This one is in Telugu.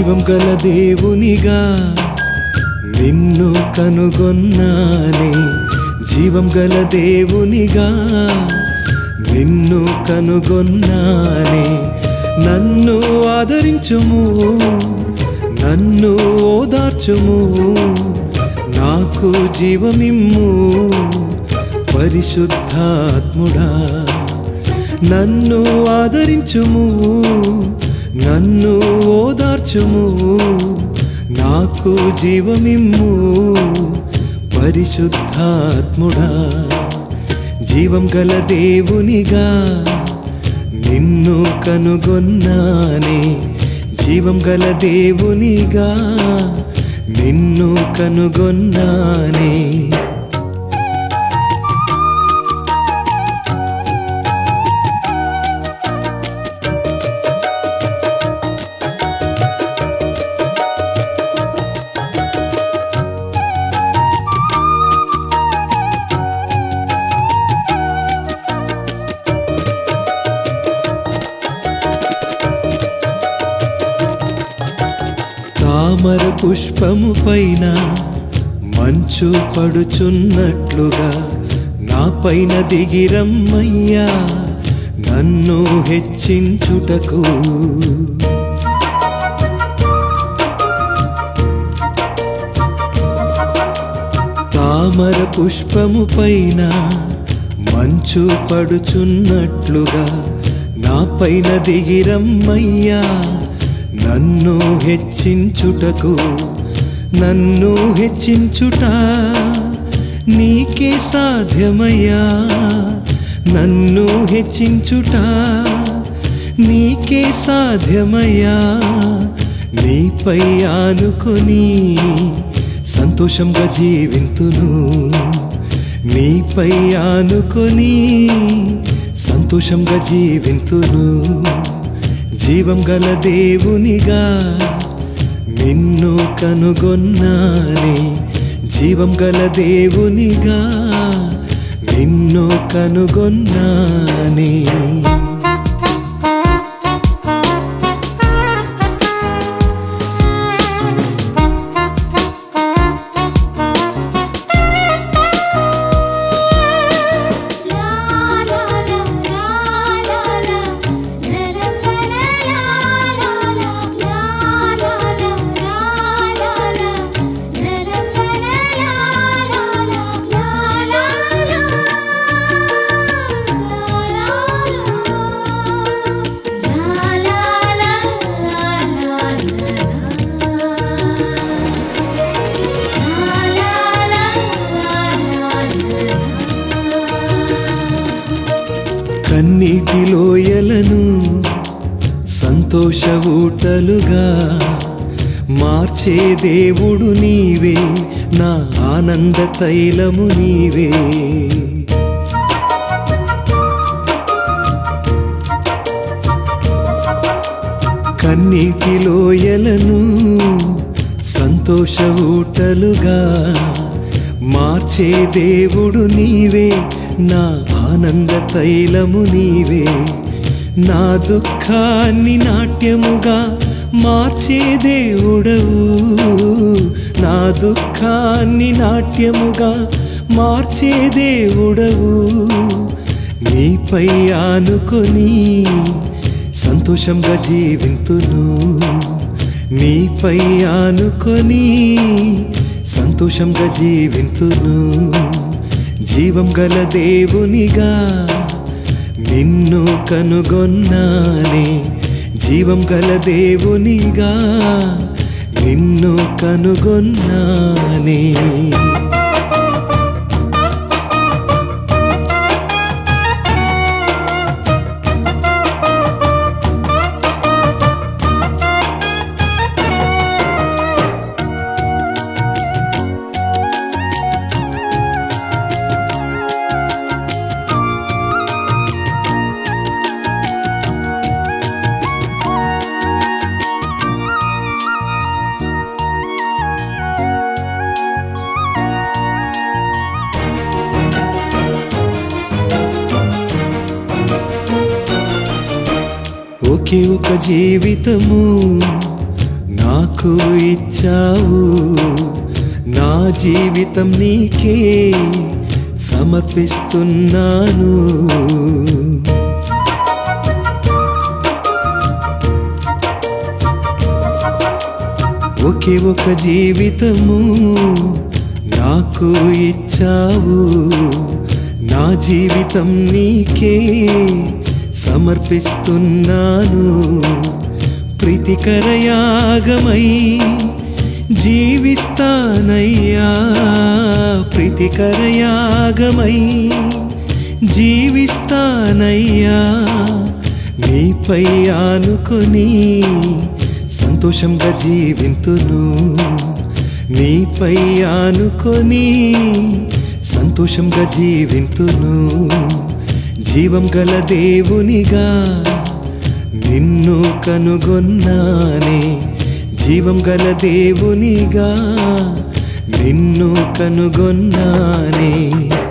జీవం గల దేవునిగా నిన్ను కనుగొన్నానే జీవం గల దేవునిగా నిన్ను కనుగొన్నానే నన్ను ఆదరించుము నన్ను ఓదార్చుము నాకు జీవమిమ్ము పరిశుద్ధాత్ముడా నన్ను ఆదరించుము నన్ను ఓదార్చుము నాకు జీవమిమ్ము పరిశుద్ధాత్ముడా జీవం గల దేవునిగా నిన్ను కనుగొన్నానే జీవం గల దేవునిగా నిన్ను కనుగొన్నానే తామర పుష్పము పైన మంచు పడుచున్నట్లుగా నా పైన దిగిరమ్మయ్యా నన్ను హెచ్చించుటకు తామర పుష్పము పైన మంచు పడుచున్నట్లుగా నా పైన దిగిరమ్మయ్యా నన్ను హెచ్చించుటకు నన్ను హెచ్చించుట నీకే సాధ్యమయ్యా నన్ను హెచ్చించుట నీకే సాధ్యమయ్యా నీపై ఆనుకొని సంతోషంగా జీవింతును నీపై ఆనుకొని సంతోషంగా జీవింతును జీవం గల దేవునిగా నిన్ను కనుగొన్నానే జీవం గల దేవునిగా నిన్ను కనుగొన్నానే కన్నీటి లోయలను సంతోష ఊటలుగా మార్చే దేవుడు నీవే నా ఆనంద తైలము నీవే కన్నీటి లోయలను సంతోష ఊటలుగా మార్చే దేవుడు నీవే నా ఆనంద తైలము నీవే నా దుఃఖాన్ని నాట్యముగా మార్చే దేవుడవు నా దుఃఖాన్ని నాట్యముగా మార్చే దేవుడవు నీపై ఆనుకొని సంతోషంగా జీవింతును నీపై ఆనుకొని సంతోషంగా జీవింతును జీవం గల దేవునిగా నిన్ను కనుగొన్నానే జీవం గల దేవునిగా నిన్ను కనుగొన్నానే ఒకే ఒక జీవితము నా నాకు ఇచ్చావు నా జీవితం నీకే సమర్పిస్తున్నాను ఒకే ఒక జీవితము నాకు ఇచ్చావు నా జీవితం నీకే సమర్పిస్తున్నాను ప్రీతికరయాగమై జీవిస్తానయ్యా ప్రీతికరయాగమై జీవిస్తానయ్యా నీపై ఆనుకొని సంతోషంగా జీవింతును నీపై ఆనుకొని సంతోషంగా జీవింతును జీవం గల దేవునిగా నిన్ను కనుగొన్నానే జీవం గల దేవునిగా నిన్ను కనుగొన్నానే